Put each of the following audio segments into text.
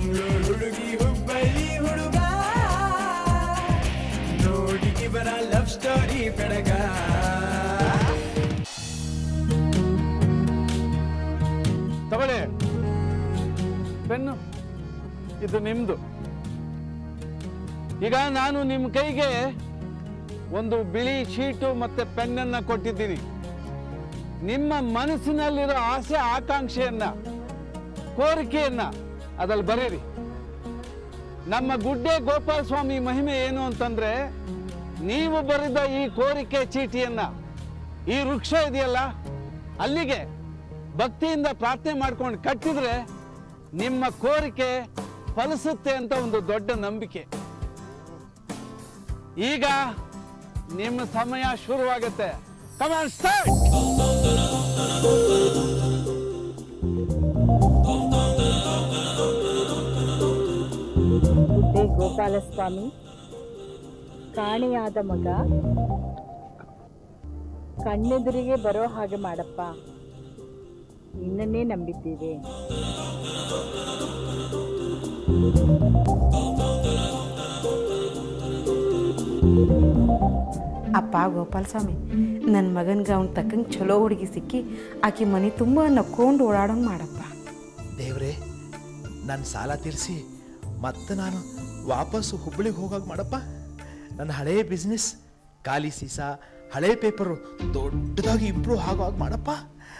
ಮಂಗಳೂರು ಹುಡುಗಿ ಹುಬ್ಬಳ್ಳಿ ಹುಡುಗ ನೋಡಿ ಇವರ ಲವ್ ಸ್ಟೋರಿ ಬೆಳಗ ತಗೊಳ್ಳಿ ಪೆನ್ನು ಇದು ನಿಮ್ದು ಈಗ ನಾನು ನಿಮ್ಮ ಕೈಗೆ ಒಂದು ಬಿಳಿ ಶೀಟು ಮತ್ತೆ ಪೆನ್ನನ್ನ ಕೊಟ್ಟಿದ್ದೀನಿ ನಿಮ್ಮ ಮನಸ್ಸಿನಲ್ಲಿರೋ ಆಸೆ ಆಕಾಂಕ್ಷೆಯನ್ನ ಕೋರಿಕೆಯನ್ನ ಅದ್ರಲ್ಲಿ ಬರೀರಿ ನಮ್ಮ ಗುಡ್ಡೆ ಗೋಪಾಲ ಸ್ವಾಮಿ ಮಹಿಮೆ ಏನು ಅಂತಂದ್ರೆ ನೀವು ಬರೆದ ಈ ಕೋರಿಕೆ ಚೀಟಿಯನ್ನ ಈ ವೃಕ್ಷ ಇದೆಯಲ್ಲ ಅಲ್ಲಿಗೆ ಭಕ್ತಿಯಿಂದ ಪ್ರಾರ್ಥನೆ ಮಾಡ್ಕೊಂಡು ಕಟ್ಟಿದ್ರೆ ನಿಮ್ಮ ಕೋರಿಕೆ ಫಲಿಸುತ್ತೆ ಅಂತ ಒಂದು ದೊಡ್ಡ ನಂಬಿಕೆ ಈಗ ನಿಮ್ಮ ಸಮಯ ಶುರುವಾಗುತ್ತೆ ಕಮಾನ್ ಸ್ಟಾರ್ಟ್ ಗುಡ್ಡೆ ಗೋಪಾಲಸ್ವಾಮಿ ಕಾಣೆಯಾದ ಮಗ ಕಣ್ಣೆದುರಿಗೆ ಬರೋ ಹಾಗೆ ಮಾಡಪ್ಪ ನಿನ್ನನ್ನೇ ನಂಬಿದ್ದೇವೆ ಅಪ್ಪ ಗೋಪಾಲ ಸ್ವಾಮಿ ನನ್ನ ಮಗನ್ಗೆ ಅವ್ನ ತಕ್ಕಂಗೆ ಚಲೋ ಹುಡುಗಿ ಸಿಕ್ಕಿ ಆಕಿ ಮನೆ ತುಂಬ ನಕ್ಕೊಂಡು ಓಡಾಡೋಂಗೆ ಮಾಡಪ್ಪ ದೇವ್ರೆ ನನ್ನ ಸಾಲ ತೀರಿಸಿ ಮತ್ತೆ ನಾನು ವಾಪಸ್ಸು ಹುಬ್ಬಳ್ಳಿಗೆ ಹೋಗಾಗ ಮಾಡಪ್ಪ ನನ್ನ ಹಳೇ ಬಿಸ್ನೆಸ್ ಖಾಲಿ ಸೀಸ ಹಳೆ ಪೇಪರು ದೊಡ್ಡದಾಗಿ ಇಂಪ್ರೂವ್ ಆಗೋ ಹಾಗೆ ಮಾಡಪ್ಪ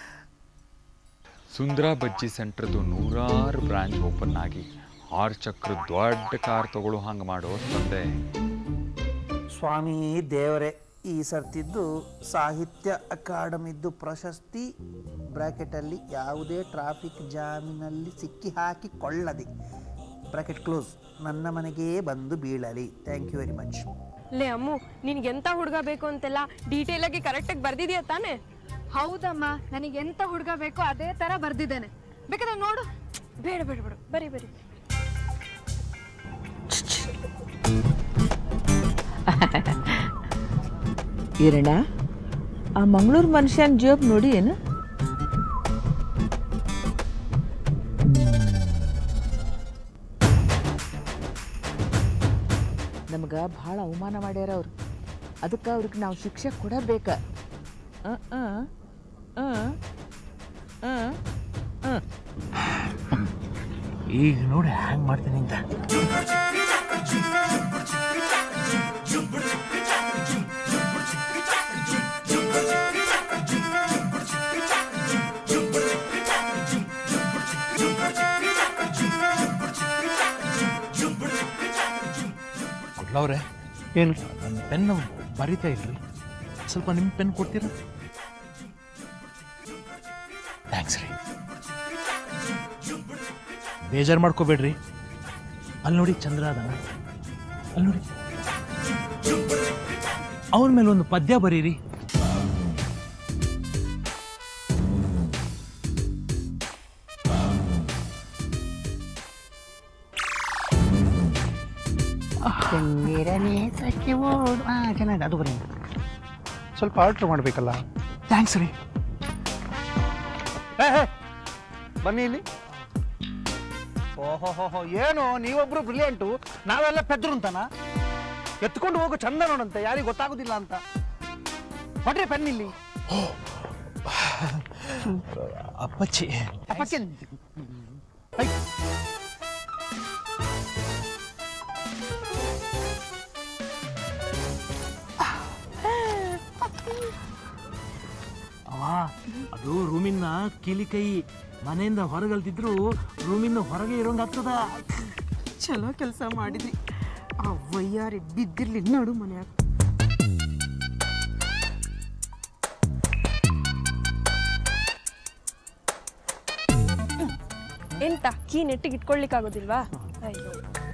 ಸುಂದರ ಬಜ್ಜಿ ಸೆಂಟ್ರದು ನೂರಾರು ಬ್ರಾಂಚ್ ಓಪನ್ ಆಗಿ ಆರು ಚಕ್ರ ದೊಡ್ಡ ಕಾರ್ ತಗೊಳ್ಳೋ ಹಂಗೆ ಮಾಡೋ ತಂದೆ ಸ್ವಾಮಿ ದೇವರೇ ಈ ಸರ್ತಿದ್ದು ಸಾಹಿತ್ಯ ಅಕಾಡೆಮಿದ್ದು ಪ್ರಶಸ್ತಿ ಬ್ರ್ಯಾಕೆಟಲ್ಲಿ ಯಾವುದೇ ಟ್ರಾಫಿಕ್ ಜಾಮಿನಲ್ಲಿ ಸಿಕ್ಕಿ ಹಾಕಿಕೊಳ್ಳದೆ ಬ್ರ್ಯಾಕೆಟ್ ಕ್ಲೋಸ್ ನನ್ನ ಮನೆಗೇ ಬಂದು ಬೀಳಲಿ ಥ್ಯಾಂಕ್ ಯು ವೆರಿ ಮಚ್ ಲೇ ಅಮ್ಮು ನಿನ್ಗೆ ಎಂತ ಹುಡುಗ ಬೇಕು ಅಂತೆಲ್ಲ ಡೀಟೇಲ್ ಆಗಿ ಕರೆಕ್ಟಾಗಿ ಬರ್ದಿದ್ಯಾ ತಾನೇ ಹೌದಮ್ಮ ನನಗೆ ಎಂತ ಹುಡುಗ ಬೇಕೋ ಅದೇ ತರ ಬರ್ದಿದ್ದೇನೆ ಬೇಕಾದ್ರೆ ನೋಡು ಬೇಡ ಬೇಡ ಬೇಡ ಬರಿ ಬರಿ ಈರಣ್ಣ ಆ ಮಂಗಳೂರು ಮನುಷ್ಯನ ಜೋಬ್ ನೋಡಿ ಏನು ನಮ್ಗೆ ಭಾಳ ಅವಮಾನ ಮಾಡ್ಯಾರ ಅವ್ರು ಅದಕ್ಕೆ ಅವ್ರಿಗೆ ನಾವು ಶಿಕ್ಷೆ ಕೊಡಬೇಕ ಆ, ಆ, ಆ, ಆ, ಆ. ಈಗ ನೋಡಿ ಹ್ಯಾಂಗ್ ಮಾಡ್ತೀನಿ ಅಂತ ಕೊಡ್ಲವ್ರೆ ಏನು ನನ್ನ ಪೆನ್ ಬರಿತಾ ಇಲ್ರಿ ಸ್ವಲ್ಪ ನಿಮ್ಮ ಪೆನ್ ಕೊಡ್ತೀರಾ ಥ್ಯಾಂಕ್ಸ್ ರೀ ಬೇಜಾರು ಮಾಡ್ಕೋಬೇಡ್ರಿ ಅಲ್ಲಿ ನೋಡಿ ಚಂದ್ರ ಅದಾನ ಅಲ್ಲಿ ನೋಡಿ ಅವನ ಮೇಲೆ ಒಂದು ಪದ್ಯ ಬರೀರಿ ಚೆನ್ನಾಗಿದೆ ಅದು ಬರೀ ಸ್ವಲ್ಪ ಆಲ್ಟ್ರ್ ಮಾಡಬೇಕಲ್ಲ ಥ್ಯಾಂಕ್ಸ್ ರೀ ಬನ್ನಿ ಇಲ್ಲಿ ಓಹೋ ಏನು ನೀವೊಬ್ರು ಬ್ರಿಲಿಯಂಟು ನಾವೆಲ್ಲ ಪೆದ್ರು ಅಂತಾನ ಎತ್ಕೊಂಡು ಹೋಗು ಚಂದ ನೋಡಂತೆ ಯಾರಿಗೆ ಗೊತ್ತಾಗೋದಿಲ್ಲ ಅಂತ ಹೊಡ್ರಿ ಪೆನ್ ಇಲ್ಲಿ ಅಪ್ಪಚ್ಚಿ ಅಪ್ಪಚ್ಚಿ ಐ. ಅವ ಅದು ರೂಮಿನ ಕೀಲಿ ಕೈ ಮನೆಯಿಂದ ಹೊರಗಲ್ತಿದ್ರು ರೂಮಿನ ಹೊರಗೆ ಇರೋಂಗ್ ಆಗ್ತದ ಚಲೋ ಕೆಲಸ ಮಾಡಿದ್ರಿ ಆ ವಯ್ಯಾರಿ ಬಿದ್ದಿರ್ಲಿ ನಡು ಮನ್ಯಾಗ ಎಂತ ಕೀ ನೆಟ್ಟಿಗೆ ಇಟ್ಕೊಳ್ಲಿಕ್ಕಾಗೋದಿಲ್ವಾ ಅಯ್ಯೋ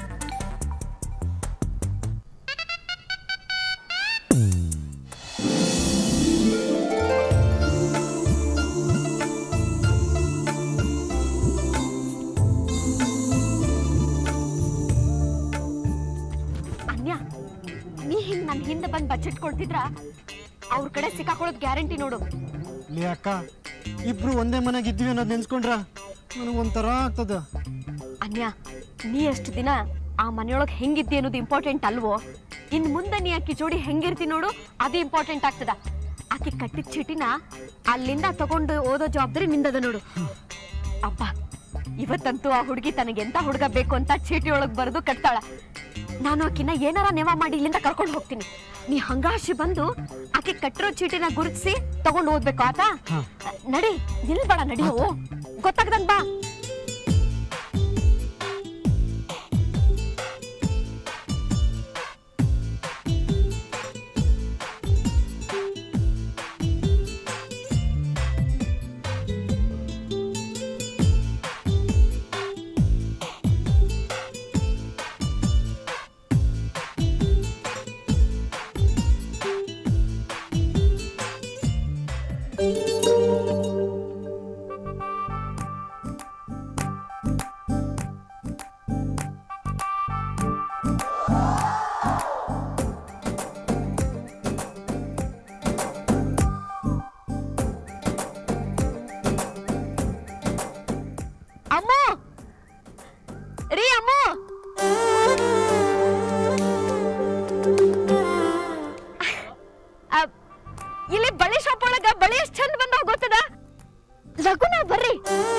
ಅನ್ಯ ನೀ ಹಿಂಗ್ ನನ್ನ ಹಿಂದೆ ಬಂದು ಬಜೆಟ್ ಕೊಡ್ತಿದ್ರ ಅವ್ರ ಕಡೆ ಸಿಕ್ಕಾಕೊಳ್ಳೋದು ಗ್ಯಾರಂಟಿ ನೋಡು ಲೇ ಅಕ್ಕ ಇಬ್ರು ಒಂದೇ ಮನೆಗೆ ಇದ್ವಿ ಅನ್ನೋದು ನೆನ್ಸ್ಕೊಂಡ್ರ ನನಗೆ ಒಂಥರ ಆಗ್ತದ ಅನ್ಯ ನೀ ಎಷ್ಟು ದಿನ ಆ ಮನೆಯೊಳಗೆ ಹೆಂಗಿದ್ದಿ ಅನ್ನೋದು ಇಂಪಾರ್ಟೆಂಟ್ ಅಲ್ವೋ ಇನ್ ಮುಂದೆ ನೀ ಆಕಿ ಜೋಡಿ ಹೆಂಗಿರ್ತಿ ನೋಡು ಅದು ಇಂಪಾರ್ಟೆಂಟ್ ಆಗ್ತದ ಆಕಿ ಕಟ್ಟಿದ ಚೀಟಿನ ಅಲ್ಲಿಂದ ತಗೊಂಡು ಓದೋ ಜವಾಬ್ದಾರಿ ನಿಂದದ ನೋಡು ಅಪ್ಪ ಇವತ್ತಂತೂ ಆ ಹುಡುಗಿ ತನಗೆ ಎಂತ ಹುಡುಗ ಬೇಕು ಅಂತ ಚೀಟಿ ಒಳಗೆ ಬರೆದು ಕಟ್ತಾಳ ನಾನು ಆಕಿನ ಏನಾರ ನೆವ ಮಾಡಿ ಇಲ್ಲಿಂದ ಕರ್ಕೊಂಡು ಹೋಗ್ತೀನಿ ನೀ ಹಂಗಾಶಿ ಬಂದು ಆಕೆ ಕಟ್ಟಿರೋ ಚೀಟಿನ ಗುರುತಿಸಿ ತಗೊಂಡು ಓದ್ಬೇಕು ಆತ ನಡಿ ನಿಲ್ಬೇಡ ನಡಿ ಓ ಗೊತ್ತಾಗ್ದಂಗ್ ಬಾ ಅಮ್ಮ ರೀ ಅಮ್ಮ ಅ, ಇಲ್ಲಿ ಬಳಿ ಶಾಪ್ ಒಳಗ ಬಳಿ ಎಷ್ಟ್ ಚಂದ ಬಂದಾವ ಗೊತ್ತದ ಲಗುನ ಬರ್ರಿ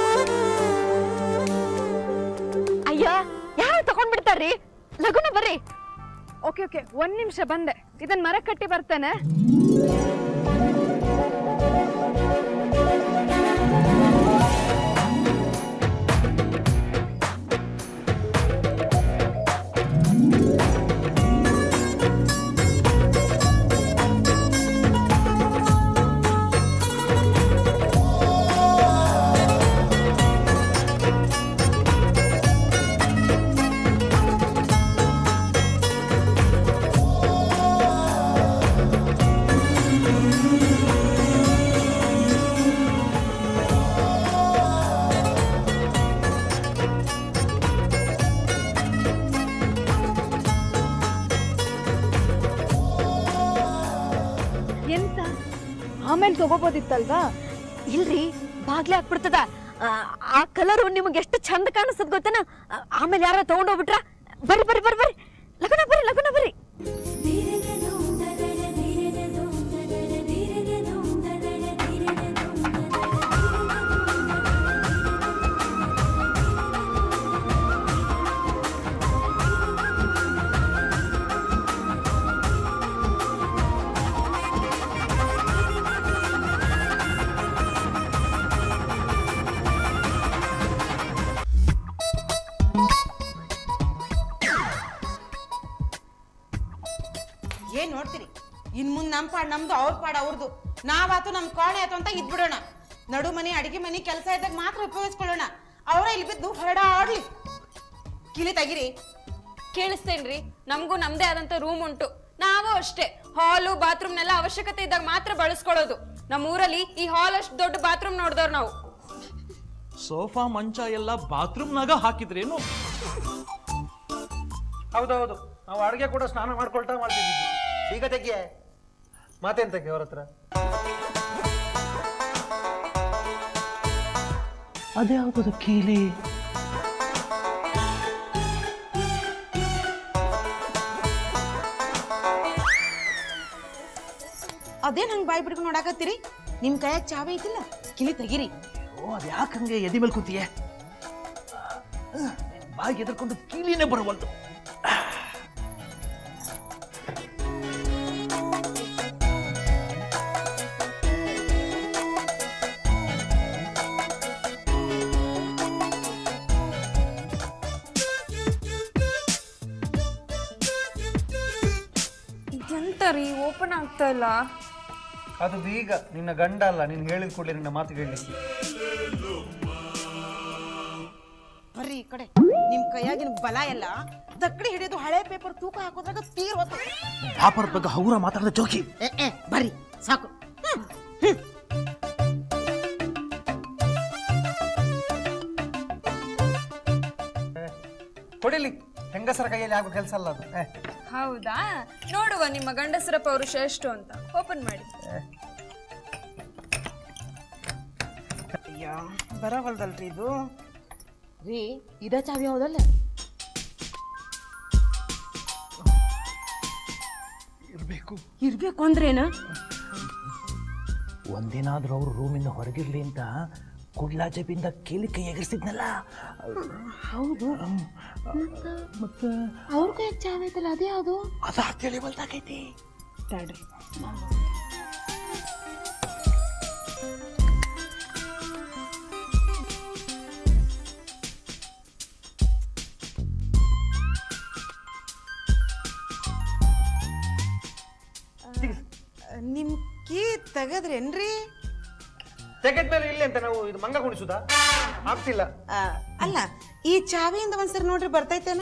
ಅಯ್ಯ ಯಾರು ತಗೊಂಡ್ ಬಿಡ್ತಾರ್ರಿ ಲಗುನ ಬರ್ರಿ ಓಕೆ ಓಕೆ ಒಂದ್ ನಿಮಿಷ ಬಂದೆ ಇದನ್ನ ಮರ ಕಟ್ಟಿ ಬರ್ತೇನೆ ಎಂತ ಆಮೇಲೆ ತಗೋಬೋದಿತ್ತಲ್ವಾ ಇಲ್ರಿ ಬಾಗ್ಲೆ ಹಾಕ್ಬಿಡ್ತದ ಆ, ಆ ಕಲರು ನಿಮಗೆ ಎಷ್ಟು ಚಂದ ಕಾಣಿಸ್ತದ ಗೊತ್ತೇನ ಆ, ಆಮೇಲೆ ಯಾರ ತಗೊಂಡೋಗ್ಬಿಟ್ರ ಬರ್ರಿ ಬರ್ರಿ ಬರ್ರಿ ಬರ್ರಿ ಲಗುನ ಬರ್ರಿ ಲಗುನ ಬರ್ರಿ ಏನ್ ನೋಡ್ತೀರಿ ಇನ್ ಮುಂದ್ ನಮ್ ಪಾಡ್ ನಮ್ದು ಅವ್ರ ಪಾಡ್ ಅವ್ರದ್ದು ನಾವಾತು ನಮ್ ಕೋಣೆ ಆಯ್ತು ಅಂತ ಇದ್ಬಿಡೋಣ ನಡು ಮನೆ ಅಡಿಗೆ ಮನೆ ಕೆಲಸ ಇದ್ದಾಗ ಮಾತ್ರ ಉಪಯೋಗಿಸ್ಕೊಳ್ಳೋಣ ಅವರ ಇಲ್ಲಿ ಬಿದ್ದು ಹೊರಡಾಡ್ಲಿ ಕಿಲಿ ತೆಗಿರಿ ಕೇಳಿಸ್ತೇನ್ರಿ ನಮಗೂ ನಮ್ದೇ ಆದಂತ ರೂಮ್ ಉಂಟು ನಾವು ಅಷ್ಟೇ ಹಾಲು ಬಾತ್ರೂಮ್ನೆಲ್ಲ ಅವಶ್ಯಕತೆ ಇದ್ದಾಗ ಮಾತ್ರ ಬಳಸ್ಕೊಳ್ಳೋದು ನಮ್ಮ ಊರಲ್ಲಿ ಈ ಹಾಲ್ ಅಷ್ಟು ದೊಡ್ಡ ಬಾತ್ರೂಮ್ ನೋಡಿದವ್ರು ನಾವು ಸೋಫಾ ಮಂಚ ಎಲ್ಲ ಬಾತ್ರೂಮ್ನಾಗ ಹಾಕಿದ್ರೇನು ಹೌದೌದು ನಾವು ಅಡುಗೆ ಕೂಡ ಸ್ನಾನ ಮಾಡ್ಕೊಳ್ತಾ ಮಾಡ್ತಿದ್ದಿದ್ದು ಈಗ ತೆಗಿಯೆ ಮಾತೇನ್ ತೆಗಿ ಅವ್ರ ಹತ್ರ ಅದೇ ಯಾವ್ದು ಕೀಲಿ ಅದೇನ್ ಹಂಗ್ ಬಾಯ್ ಬಿಡ್ಕೊಂಡು ನೋಡಾಕತ್ತೀರಿ ನಿಮ್ ಕೈಯಾಗ ಚಾವಿ ಐತಿಲ್ಲ ಕಿಲಿ ತೆಗಿರಿ ಓ ಅದು ಯಾಕೆ ಹಂಗೆ ಎದಿ ಮೇಲೆ ಕೂತಿಯೇ ಬಾಗಿ ಎದ್ರಕೊಂಡು ಕೀಲಿನೇ ಬರುವಲ್ದು ಎಂತ ರೀ ಓಪನ್ ಆಗ್ತಾ ಇಲ್ಲ ಅದು ಬೀಗ ನಿನ್ನ ಗಂಡ ಅಲ್ಲ ನೀನು ಹೇಳಿದ ಕೂಡಲೇ ನಿನ್ನ ಮಾತು ಕೇಳಲಿಕ್ಕೆ ಬರ್ರಿ ಈ ಕಡೆ ನಿಮ್ ಕೈಯಾಗಿನ ಬಲ ಎಲ್ಲ ದಕ್ಕಡಿ ಹಿಡಿದು ಹಳೆ ಪೇಪರ್ ತೂಕ ಹಾಕೋದ್ರಾಗ ತೀರ್ ಹೊತ್ತು ವ್ಯಾಪಾರದ ಬಗ್ಗೆ ಹಗುರ ಮಾತಾಡದ ಜೋಕಿ ಏ ಏ ಬರ್ರಿ ಸಾಕು ಹ್ಮ್, ಹ್ಮ್. ಕೊಡಿಲಿ ಹೆಂಗಸರ ಕೈಯಲ್ಲಿ ಆಗೋ ಕೆಲಸ ಅಲ್ಲ ಅದು ಏ, ಹೌದಾ ನೋಡುವ ನಿಮ್ಮ ಗಂಡಸರ ಪೌರುಷ ಎಷ್ಟು ಅಂತ ಓಪನ್ ಮಾಡಿ ಅಯ್ಯ ಬರವಲ್ದಲ್ರಿ ಇದು ರೀ ಇದ ಚಾವಿ ಹೌದಲ್ಲ ಇರಬೇಕು ಇರ್ಬೇಕು ಅಂದ್ರೇನು ಒಂದೇನಾದ್ರೂ ಅವ್ರು ರೂಮಿಂದ ಹೊರಗಿರ್ಲಿ ಅಂತ ಕುಡ್ಲಾ ಜಬಿಂದ ಕೇಳಿ ಕೈ ಎಗರಿಸಿದ್ನಲ್ಲ ಹೌದು ಮತ್ತೆ ಅವ್ರ ಕೈ ಚಾವಿ ಐತಲ್ಲ ಅದೇ ಯಾವುದು ಅದ ತಿಳಿವಲ್ದಾಗೈತಿ ತಡ್ರಿ ನಿಮ್ ಕೀ ತೆಗದ್ರೇನ್ರಿ ತೆಗೆದ್ಮೇಲೆ ಇಲ್ಲಿ ಅಂತ ನಾವು ಇದು ಮಂಗ ಕುಣಿಸುದಾ ಆಗ್ತಿಲ್ಲ ಆ, ಅಲ್ಲ ಈ ಚಾವಿಯಿಂದ ಒಂದ್ಸರಿ ನೋಡ್ರಿ ಬರ್ತೈತೇನ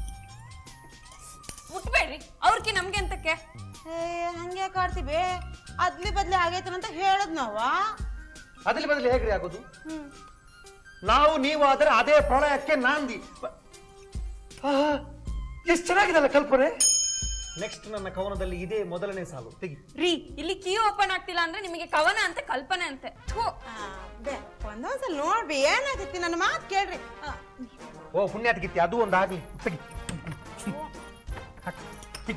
ಮುಟ್ಬೇಡ್ರಿ ಅವ್ರಕಿ ನಮ್ಗೆ ಅಂತಕ್ಕೆ ಏ ಹಂಗೆ ಕಾಡ್ತೀವಿ ಅದ್ಲಿ ಬದ್ಲಿ ಆಗೈತನಂತ ಹೇಳದ್ ನಾವ ಅದ್ರಲ್ಲಿ ಬದಲು ಹೇಗ್ರಿ ಆಗೋದು ನಾವು ನೀವು ಆದರೆ ಅದೇ ಪ್ರಳಯಕ್ಕೆ ನಾಂದಿ ಎಷ್ಟು ಚೆನ್ನಾಗಿದಲ್ಲ ಕಲ್ಪನೆ ನೆಕ್ಸ್ಟ್ ನನ್ನ ಕವನದಲ್ಲಿ ಇದೇ ಮೊದಲನೇ ಸಾಲು ತೆಗಿ ರೀ ಇಲ್ಲಿ ಕೀ ಓಪನ್ ಆಗ್ತಿಲ್ಲ ಅಂದ್ರೆ ನಿಮಗೆ ಕವನ ಅಂತೆ ಕಲ್ಪನೆ ಅಂತೆ ಥು. ಬೇ ಒಂದೊಂದ್ಸಲ ನೋಡ್ರಿ ಏನಾಗೈತಿ ನನ್ನ ಮಾತು ಕೇಳ್ರಿ ಆ, ಓ ಪುಣ್ಯಾತ್ಗಿತ್ತಿ ಅದು ಒಂದು ಆಗ್ಲಿ ತೆಗಿ ಹಾಕು. ತೆಗಿ.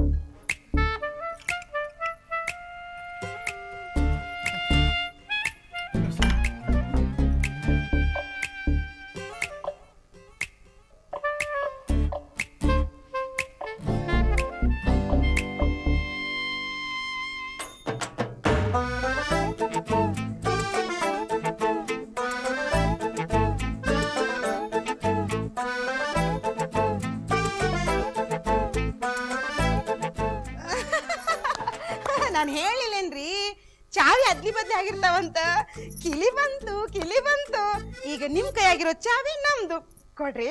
ನಾನ್ ಹೇಳಿಲ್ಲೇನ್ರಿ ಚಾವಿ ಅದ್ಲಿ ಬದ್ಲಿ ಆಗಿರ್ತಾವಂತ ಕಿಲಿ ಬಂತು ಕಿಲಿ ಬಂತು ಈಗ ನಿಮ್ ಕೈಯಾಗಿರೋ ಚಾವಿ ನಮ್ದು ಕೊಡ್ರಿ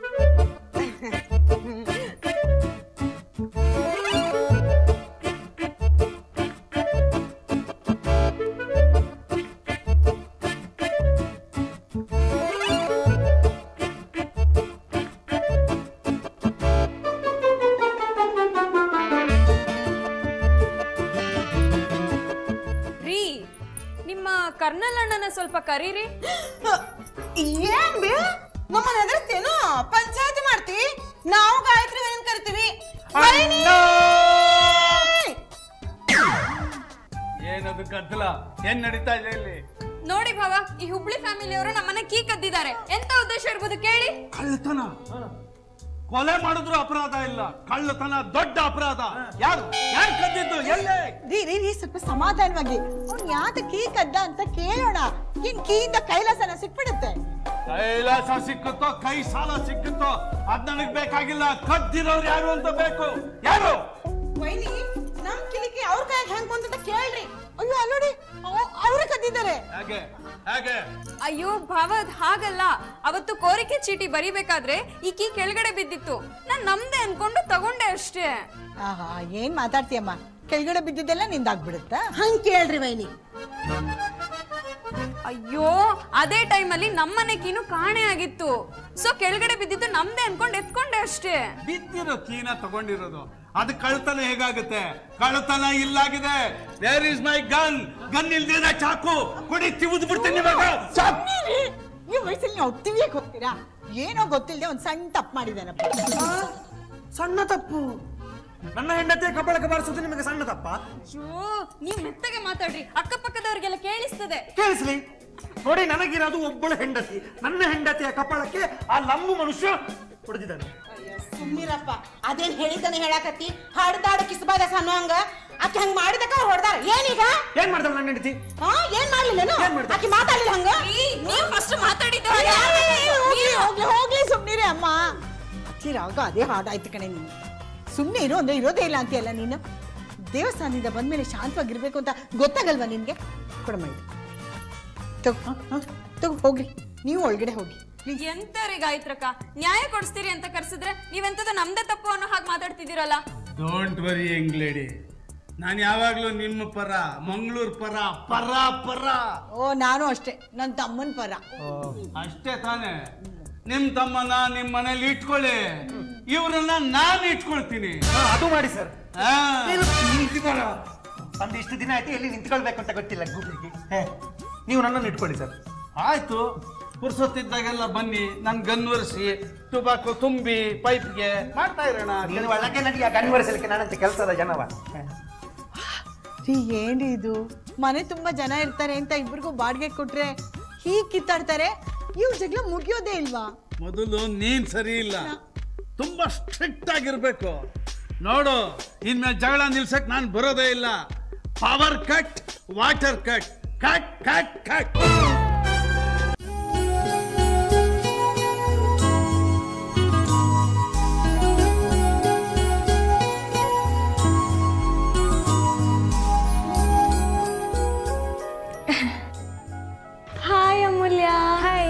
ರೀ ನಿಮ್ಮ ಕರ್ನಲ್ ಅಣ್ಣನ ಸ್ವಲ್ಪ ಕರೀರಿ ಏನ್ ಬೇ ನಮ್ಮನ್ನ ಹೆದರ್ಸ್ತೇನು ಪಂಚಾಯತಿ ಮಾಡ್ತಿ ನಾವು ಗಾಯತ್ರಿ ಏನ್ ಕರಿತೀವಿ ವೈನಿ! ಏನದು ಗದ್ದಲ ಏನ್ ನಡೀತಾ ಇದೆ ಇಲ್ಲಿ ನೋಡಿ ಭಾವ ಈ ಹುಬ್ಳಿ ಫ್ಯಾಮಿಲಿಯವರು ನಮ್ಮನೆ ಕೀ ಕದ್ದಿದ್ದಾರೆ ಎಂತ ಉದ್ದೇಶ ಇರ್ಬೋದು ಕೇಳಿ ಕಳ್ಳತನ ಕೊಲೆ ಮಾಡಿದ್ರು ಅಪರಾಧ ಇಲ್ಲ ಕಳ್ಳತನ ದೊಡ್ಡ ಅಪರಾಧ ಯಾರು ಯಾರು ಕದ್ದಿದ್ದು ಎಲ್ಲೇ ರೀ ರೀ ರೀ ಸ್ವಲ್ಪ ಸಮಾಧಾನವಾಗಿ ಅವ್ನು ಯಾತ ಕೀ ಕದ್ದ ಅಂತ ಕೇಳೋಣ ಇನ್ ಕೀಯಿಂದ ಕೈಲಾಸನ ಸಿಕ್ಬಿಡುತ್ತೆ ಕೈಲಾಸ ಸಿಕ್ಕುತ್ತೋ ಕೈ ಸಾಲ ಸಿಕ್ಕುತ್ತೋ ಅದ್ ನನಗ್ ಬೇಕಾಗಿಲ್ಲ ಕದ್ದಿರೋರು ಯಾರು ಅಂತ ಬೇಕು ಯಾರು ವೈನಿ ನಮ್ ಕಿಲಿಕಿ ಅವ್ರ ಕೈಯಾಗ ಹೆಂಗ್ ಬಂತಂತ ಕೇಳ್ರಿ ಅಯ್ಯೋ ಅಲ್ಲ ನೋಡಿ ಅವ್ರೇ ಕದ್ದಿದ್ದಾರೆ ಹೇಗೆ ಹೇಗೆ ಅಯ್ಯೋ ಭಾವ ಅದ್ ಹಾಗಲ್ಲ ಅವತ್ತು ಕೋರಿಕೆ ಚೀಟಿ ಬರಿಬೇಕಾದ್ರೆ ಈ ಕೀ ಕೆಳಗಡೆ ಬಿದ್ದಿತ್ತು ನಾನ್ ನಮ್ದೆ ಅನ್ಕೊಂಡು ತಗೊಂಡೆ ಅಷ್ಟೇ ಆಹಾ ಏನ್ ಮಾತಾಡ್ತೀಯಮ್ಮ ಕೆಳಗಡೆ ಬಿದ್ದಿದ್ದೆಲ್ಲ ನಿಂದಾಗ್ಬಿಡುತ್ತಾ ಹಂಗ್ ಕೇಳ್ರಿ ವೈನಿ ಅಯ್ಯೋ ಅದೇ ಟೈಮಲ್ಲಿ ನಮ್ಮನೆ ಕೀನು ಕಾಣೆ ಆಗಿತ್ತು ಸೊ ಕೆಳಗಡೆ ಬಿದ್ದಿತ್ತು ನಮ್ದೆ ಅನ್ಕೊಂಡು ಎತ್ಕೊಂಡೆ ಅಷ್ಟೇ ಬಿದ್ದಿರೋ ಕೀನ ತಗೊಂಡಿರೋದು ಅದು ಕಳ್ತನ ಹೇಗಾಗುತ್ತೆ ಕಳ್ತನ ಇಲ್ಲಾಗಿದೆ where is my gun gun ಇಲ್ದಿರ ಚಾಕು ಕೊಡಿ ತಿವಿದು ಬಿಡ್ತೀನಿ ಇವಾಗ ಚಾಕು. ಸುಮ್ನಿರಿ. ಈ ವಯಸ್ಸಲ್ಲಿ ನಾವು ತಿವಿಯಕ್ ಹೋಗ್ತೀರಾ ಏನೋ ಗೊತ್ತಿಲ್ಲದೆ ಒಂದ್ ಸಣ್ಣ ತಪ್ಪು ಮಾಡಿದಾನಪ್ಪ ಸಣ್ಣ ತಪ್ಪು ನನ್ನ ಹೆಂಡತಿಯ ಕಬ್ಬಳಕ್ಕೆ ಬಾರಿಸೋದು ನಿಮಗೆ ಸಣ್ಣ ತಪ್ಪ ಅಯ್ಯೋ ನೀವ್ ಮೆತ್ತಗೆ ಮಾತಾಡ್ರಿ ಅಕ್ಕಪಕ್ಕದವ್ರಿಗೆಲ್ಲ ಕೇಳಿಸ್ತದೆ ಕೇಳಿಸ್ಲಿ ನೋಡಿ ನನಗಿರೋದು ಒಬ್ಬಳು ಹೆಂಡತಿ ನನ್ನ ಹೆಂಡತಿಯ ಕಪಾಳಕ್ಕೆ ಆ ಲಂಬು ಮನುಷ್ಯ ಹೊಡೆದಿದ್ದಾನೆ ಸುಮ್ಮಿರಪ್ಪ ಅದೇನ್ ಹೇಳಿದ್ದಾನೆ ಹೇಳಾಕತ್ತಿ ಹಡ್ದಾಡ ಕಿಸ್ಬಾದ ಸಣ್ಣ ಹಂಗ ಆಕೆ ಹಂಗ ಮಾಡಿದಕ್ಕ ಅವ್ರು ಹೊಡ್ದಾರ ಏನೀಗ ಏನ್ ಮಾಡ್ತಾಳೆ ನನ್ನ ಹೆಂಡತಿ ಹಾ ಏನ್ ಮಾಡ್ಲಿಲ್ಲೇನು ಏನ್ ಮಾಡ್ದೆ? ಆಕೆ ಮಾತಾಡ್ಲಿಲ್ಲ ಹಂಗ ನೀವು ಫಸ್ಟ್ ಮಾತಾಡಿದ್ದು ಹೋಗ್ಲಿ ಹೋಗ್ಲಿ ಹೋಗ್ಲಿ ಸುಮ್ನಿರಿ ಅಮ್ಮ ಚಿರಾಗ ಅದೇ ಹಾಡಾಯ್ತು ಕಣೆ ನೀನು ಸುಮ್ನೆ ಇರು ಅಂದ್ರೆ ಇರೋದೇ ಇಲ್ಲ ಅಂತೀಯಲ್ಲ ನೀನು ದೇವಸ್ಥಾನದಿಂದ ಬಂದ್ಮೇಲೆ ಶಾಂತವಾಗಿರ್ಬೇಕು ಅಂತ ಗೊತ್ತಾಗಲ್ವಾ ನಿನ್ಗೆ ಕೊಡಮ್ಮ ಇದು ತಗೋ ಹ, ತಗೋ ಹೋಗ್ರಿ ನೀವು ಒಳಗಡೆ ಹೋಗಿ ಪ್ಲೀಸ್ ಎಂತರಿ ಗಾಯತ್ರಕ್ಕ ನ್ಯಾಯ ಕೊಡಿಸ್ತೀರಿ ಅಂತ ಕರ್ಸಿದ್ರೆ ನೀವೆಂತದ ನಮ್ದೇ ತಪ್ಪು ಅನ್ನೋ ಹಾಗೆ ಮಾತಾಡ್ತಿದ್ದೀರಲ್ಲ ಡೋಂಟ್ ವರಿ ಯಂಗ್ ಲೇಡಿ ನಾನು ಯಾವಾಗ್ಲೂ ನಿಮ್ಮ ಪರ ಮಂಗಳೂರು ಪರ ಪರ ಪರ ಓ ನಾನು ಅಷ್ಟೇ ನನ್ನ ತಮ್ಮನ ಪರ ಅಷ್ಟೇ ತಾನೇ ನಿಮ್ ತಮ್ಮನ ನಿಮ್ ಮನೇಲಿ ಇಟ್ಕೊಳ್ಳಿ ಇವ್ರನ್ನ ನಾನು ಇಟ್ಕೊಳ್ತೀನಿ ಹಾ, ಅದು ಮಾಡಿ ಸರ್ ಆ. ಒಂದು ಇಷ್ಟು ದಿನ ಆಯ್ತು ಎಲ್ಲಿ ನಿಂತ್ಕೊಳ್ಬೇಕು ಅಂತ ಗೊತ್ತಿಲ್ಲ ಗೂಗಲ್ಗೆ ನೀವು ನನ್ನನ್ನು ಇಟ್ಕೊಳ್ಳಿ ಸರ್ ಆಯ್ತು ಪುರ್ಸೊತ್ತಿದ್ದಾಗೆಲ್ಲ ಬನ್ನಿ ನನ್ ಗನ್ವರ್ಸಿ ಟುಬಾಕೋ ತುಂಬಿ ಪೈಪ್ಗೆ ಮಾಡ್ತಾ ಇರೋಣ ನೀನು ಒಳಗೆ ನಡಿಯ ಗನ್ವರಿಸಲಿಕ್ಕೆ ನಾನಂತ ಕೆಲಸದ ಜನವ ರೀ ಏನ್ರಿ ಇದು ಮನೆ ತುಂಬಾ ಜನ ಇರ್ತಾರೆ ಅಂತ ಇಬ್ರಿಗೂ ಬಾಡಿಗೆ ಕೊಟ್ರೆ ಹೀಗ್ ಕಿತ್ತಾಡ್ತಾರೆ ಇವ್ರ ಜಗಳ ಮುಗಿಯೋದೇ ಇಲ್ವಾ ಮೊದಲು ನೀನ್ ಸರಿ ಇಲ್ಲ ತುಂಬಾ ಸ್ಟ್ರಿಕ್ಟ್ ಆಗಿರ್ಬೇಕು ನೋಡು ಇನ್ಮೇಲೆ ಜಗಳ ನಿಲ್ಸಕ್ ನಾನು ಬರೋದೇ ಇಲ್ಲ power cut water cut cut cut cut hi Amulya hi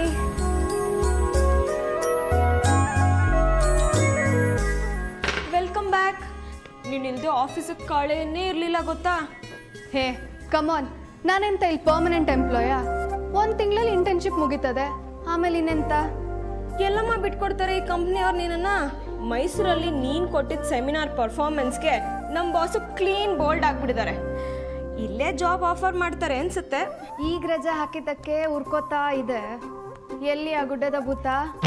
welcome back ನೀನಿಲ್ದೆ ಆಫೀಸಿಗೆ ಕಾಳೆಯನ್ನೇ ಇರಲಿಲ್ಲ ಗೊತ್ತಾ ಹೇ ಕಮಾನ್ ನಾನೆಂತ ಇಲ್ಲಿ ಪರ್ಮನೆಂಟ್ ಎಂಪ್ಲಾಯ ಒಂದು ತಿಂಗಳಲ್ಲಿ ಇಂಟರ್ನ್ಶಿಪ್ ಮುಗೀತದೆ ಆಮೇಲೆ ಇನ್ನೆಂತ ಎಲ್ಲಮ್ಮ ಬಿಟ್ಕೊಡ್ತಾರೆ ಈ ಕಂಪ್ನಿಯವ್ರು ನೀನನ್ನ ಮೈಸೂರಲ್ಲಿ ನೀನ್ ಕೊಟ್ಟಿದ್ದ ಸೆಮಿನಾರ್ ಪರ್ಫಾರ್ಮೆನ್ಸ್ಗೆ ನಮ್ಮ ಬಾಸು ಕ್ಲೀನ್ ಬೋಲ್ಡ್ ಆಗ್ಬಿಟ್ಟಿದ್ದಾರೆ ಇಲ್ಲೇ ಜಾಬ್ ಆಫರ್ ಮಾಡ್ತಾರೆ ಅನ್ಸುತ್ತೆ ಈಗ ರಜೆ ಹಾಕಿದ್ದಕ್ಕೆ ಉರ್ಕೋತಾ ಇದೆ ಎಲ್ಲಿ ಆ ಗುಡ್ಡದ ಭೂತ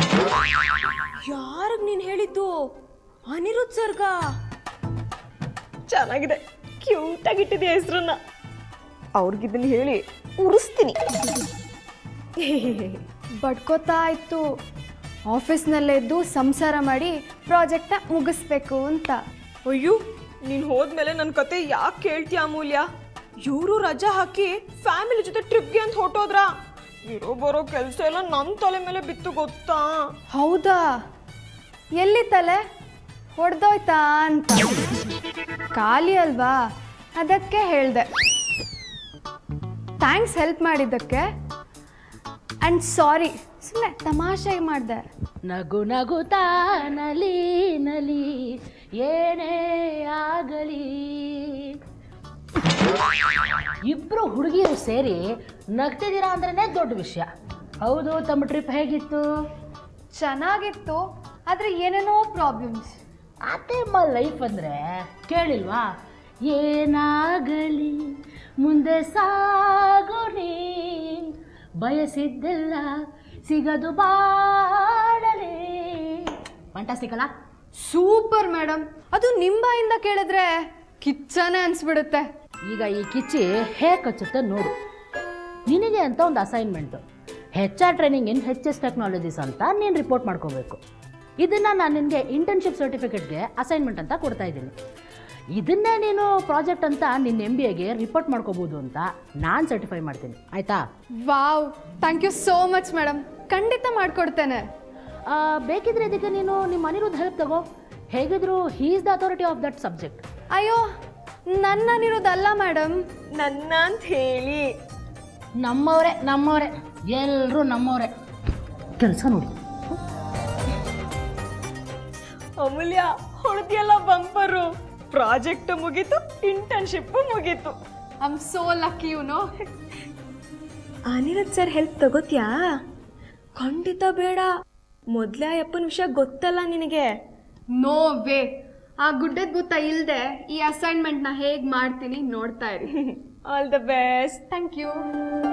ಯಾರಿಗೆ ನೀನು ಹೇಳಿದ್ದು ಅನಿರುದ್ಧ್ ಸರ್ಗ ಚೆನ್ನಾಗಿದೆ ಕ್ಯೂಟ್ ಆಗಿಟ್ಟಿದೆ ಹೆಸರನ್ನ ಅವ್ರಿಗಿದ್ದನ್ನ ಹೇಳಿ ಉರಿಸ್ತೀನಿ ಬಡ್ಕೋತಾ ಇತ್ತು ಆಫೀಸ್ನಲ್ಲೇ ಇದ್ದು ಸಂಸಾರ ಮಾಡಿ ಪ್ರಾಜೆಕ್ಟ್ನ ಮುಗಿಸ್ಬೇಕು ಅಂತ ಅಯ್ಯೋ ನೀನು ಹೋದ್ಮೇಲೆ ನನ್ನ ಕತೆ ಯಾಕೆ ಕೇಳ್ತೀಯ ಅಮೂಲ್ಯ ಇವರು ರಜಾ ಹಾಕಿ ಫ್ಯಾಮಿಲಿ ಜೊತೆ ಟ್ರಿಪ್ಗೆ ಅಂತ ಹೊಟ್ಟೋದ್ರ ಇರೋ ಬರೋ ಕೆಲಸ ಎಲ್ಲ ನನ್ನ ತಲೆ ಮೇಲೆ ಬಿತ್ತು ಗೊತ್ತಾ ಹೌದಾ ಎಲ್ಲಿ ತಲೆ ಹೊಡೆದೋಯ್ತಾ ಅಂತ ಖಾಲಿ ಅಲ್ವಾ ಅದಕ್ಕೆ ಹೇಳ್ದೆ ಥ್ಯಾಂಕ್ಸ್ ಹೆಲ್ಪ್ ಮಾಡಿದ್ದಕ್ಕೆ ಆ್ಯಂಡ್ ಸಾರಿ ಸುಮ್ಮನೆ ತಮಾಷೆಗೆ ಮಾಡಿದೆ ನಗು ನಗುತ್ತಾ ನಲಿ ನಲಿ ಏನೇ ಆಗಲಿ ಇಬ್ರು ಹುಡುಗಿಯರು ಸೇರಿ ನಗ್ತಿದ್ದೀರಾ ಅಂದ್ರೇ ದೊಡ್ಡ ವಿಷಯ ಹೌದು ತಮ್ಮ ಟ್ರಿಪ್ ಹೇಗಿತ್ತು ಚೆನ್ನಾಗಿತ್ತು ಆದರೆ ಏನೇನೋ ಪ್ರಾಬ್ಲಮ್ಸ್ ಅದೇ ಮ ಲೈಫ್ ಅಂದರೆ ಕೇಳಿಲ್ವಾ ಏನಾಗಲಿ ಮುಂದೆ ಸಾಗು ನೀ ಬಯಸಿದ್ದೆಲ್ಲ ಸಿಗದು ಬಾಳಲಿ ಫಂಟಾಸ್ಟಿಕ್ ಅಲ್ಲ ಸೂಪರ್ ಮೇಡಮ್ ಅದು ನಿಮ್ಮ ಬಾಯಿಂದ ಕೇಳಿದ್ರೆ ಕಿಚ್ಚನೆ ಅನ್ಸ್ಬಿಡುತ್ತೆ ಈಗ ಈ ಕಿಚ್ಚಿ ಹೇಗೆ ಕಚ್ಚುತ್ತೆ ನೋಡು ನಿನಗೆ ಅಂತ ಒಂದು assignment H R training in H S technologies ಅಂತ ನೀನು ರಿಪೋರ್ಟ್ ಮಾಡ್ಕೋಬೇಕು ಇದನ್ನು ನಾನು ನಿನಗೆ ಇಂಟರ್ನ್ಶಿಪ್ ಸರ್ಟಿಫಿಕೇಟ್ಗೆ ಅಸೈನ್ಮೆಂಟ್ ಅಂತ ಕೊಡ್ತಾ ಇದ್ದೀನಿ ಇದನ್ನೇ ನೀನು ಪ್ರಾಜೆಕ್ಟ್ ಅಂತ ನಿನ್ನ ಎಮ್ ಬಿ ಎಗೆ ರಿಪೋರ್ಟ್ ಮಾಡ್ಕೋಬೋದು ಅಂತ ನಾನು ಸರ್ಟಿಫೈ ಮಾಡ್ತೀನಿ ಆಯಿತಾ wow thank you so much madam ಖಂಡಿತ ಮಾಡ್ಕೊಡ್ತೇನೆ ಬೇಕಿದ್ರೆ ಇದಕ್ಕೆ ನೀನು ನಿಮ್ಮ ಅನಿರುದ್ಧ ಹೆಲ್ಪ್ ತಗೋ ಹೇಗಿದ್ರು he is the authority of that subject ಅಯ್ಯೋ ನನ್ನನಿರೋದಲ್ಲ ಮೇಡಮ್ ನನ್ನ ಅಂತ ಹೇಳಿ ನಮ್ಮವರೇ ನಮ್ಮವರೇ ಎಲ್ಲರೂ ನಮ್ಮವರೇ ಕೆಲಸ ನೋಡಿ ಅಮೂಲ್ಯ ಹೊಡೆದಿಯಲ್ಲ ಬಂಪರು ಪ್ರಾಜೆಕ್ಟ್ ಮುಗೀತು ಇಂಟರ್ನ್ಶಿಪ್ ಮುಗೀತು I am so lucky you know Aniruddh sir help ತಗೋತ್ಯಾ ಖಂಡಿತ ಬೇಡ ಮೊದಲೇ ಆ ಅಪ್ಪನ ವಿಷಯ ಗೊತ್ತಲ್ಲ ನಿನಗೆ ನೋ ವೇ ಆ ಗುಡ್ಡದ ಭೂತ ಇಲ್ದೆ ಈ ಅಸೈನ್ಮೆಂಟ್ನ ಹೇಗೆ ಮಾಡ್ತೀನಿ ನೋಡ್ತಾ ಇರಿ all the best thank you